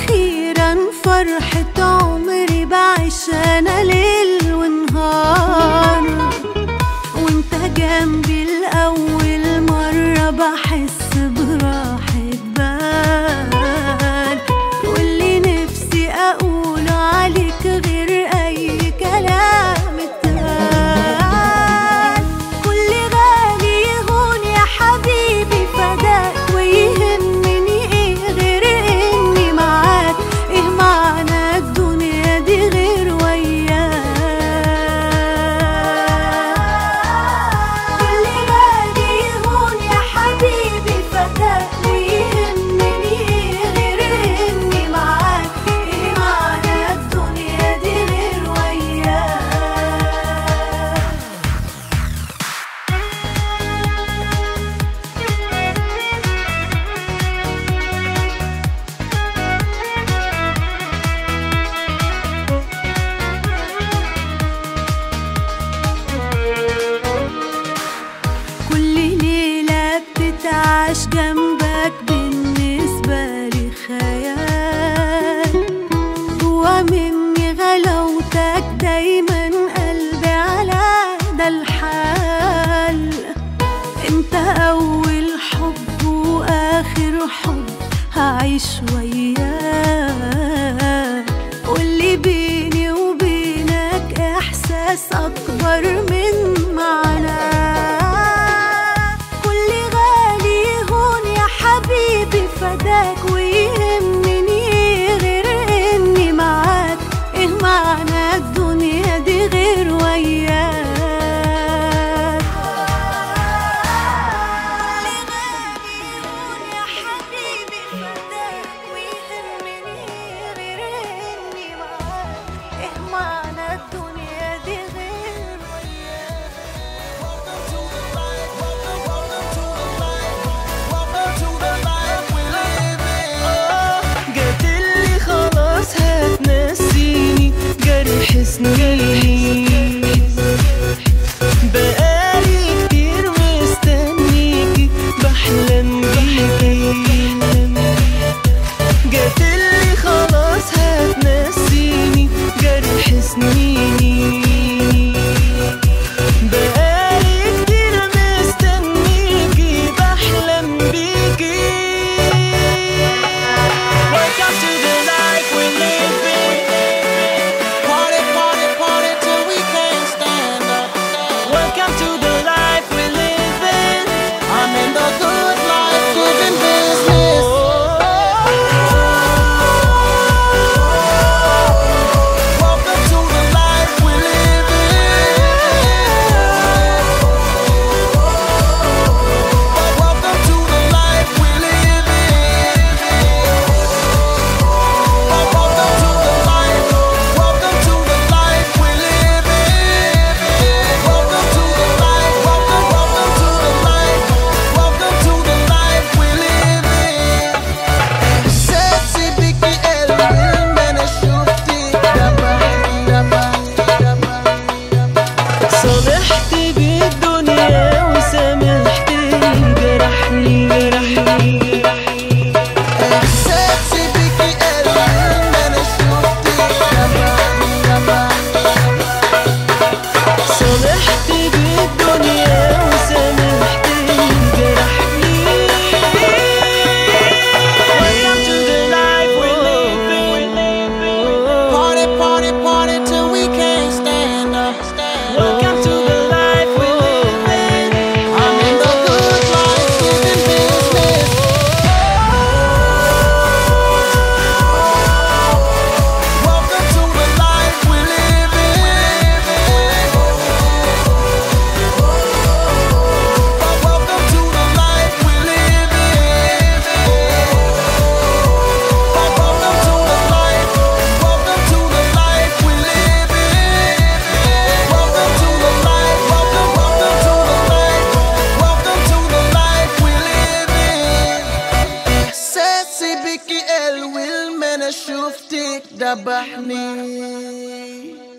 أخيرا فرحة عمري بعيش أنا ليل ونهار وانت جنبي لأول مرة بحس براحة بال واللي نفسي أقوله عليك غير أي كلام اتقال كل غالي يهون يا حبيبي فداك ويهمني ايه غير اني معاك ايه معنى الدنيا دي غير وياك كل غالي يهون يا حبيبي فداك ويهمني ايه غير اني معاك ايه معنى الدنيا دي غير وياك كل ليلة بتتعاش جنبك بالنسبة لي خيال جوا مني غلاوتك دايما قلبي على ده الحال انت اول حب واخر حب هعيش وياك واللي بيني وبينك احساس اكبر من معناه كل غالي يهون يا حبيبي فداك ويهمني غير اني معاك ايه معنى الدنيا دي غير وياك كل غالي يهون يا حبيبي فداك ويهمني غير اني معاك ايه معنى الدنيا دي غير وياك جاتلي خلاص هتنسيني جرح سنيني بقالي كتير مستنيكي بحلم بيكي جاتلي خلاص هتنسيني جرح سنيني بقالي كتير مستنيكي بحلم بيكي Welcome to the life we live in. Party, party, party till we can't stand up. Welcome to the life we live in. I'm in the good life, living business. Welcome to the life we live in. Welcome to the life we live in. Welcome to the life. Welcome to the life we live in. Welcome to the life. Welcome, welcome to the life. Welcome to the life we live in. إحساسي بيكي قلبي ما أنا شفتك دبحني دبحني دبحني صالحت بالدنيا وسامحت جرحني جرحني إحساسي بيكي قلبي ما أنا شفتك دبحني دبحني صالحت بالدنيا وسامحت جرحني Welcome to the life we live in. Party, party, party till we can't stand up. Welcome to the life we live in. I'm in the good life, living business. Welcome to the life we live in. Welcome to the life we live in. Welcome to the life. Welcome to the life we live in. Welcome to the life. Welcome, welcome to the life. Welcome to the life we live in. إحساسي بك قلبي ما أنا شفتك دبحني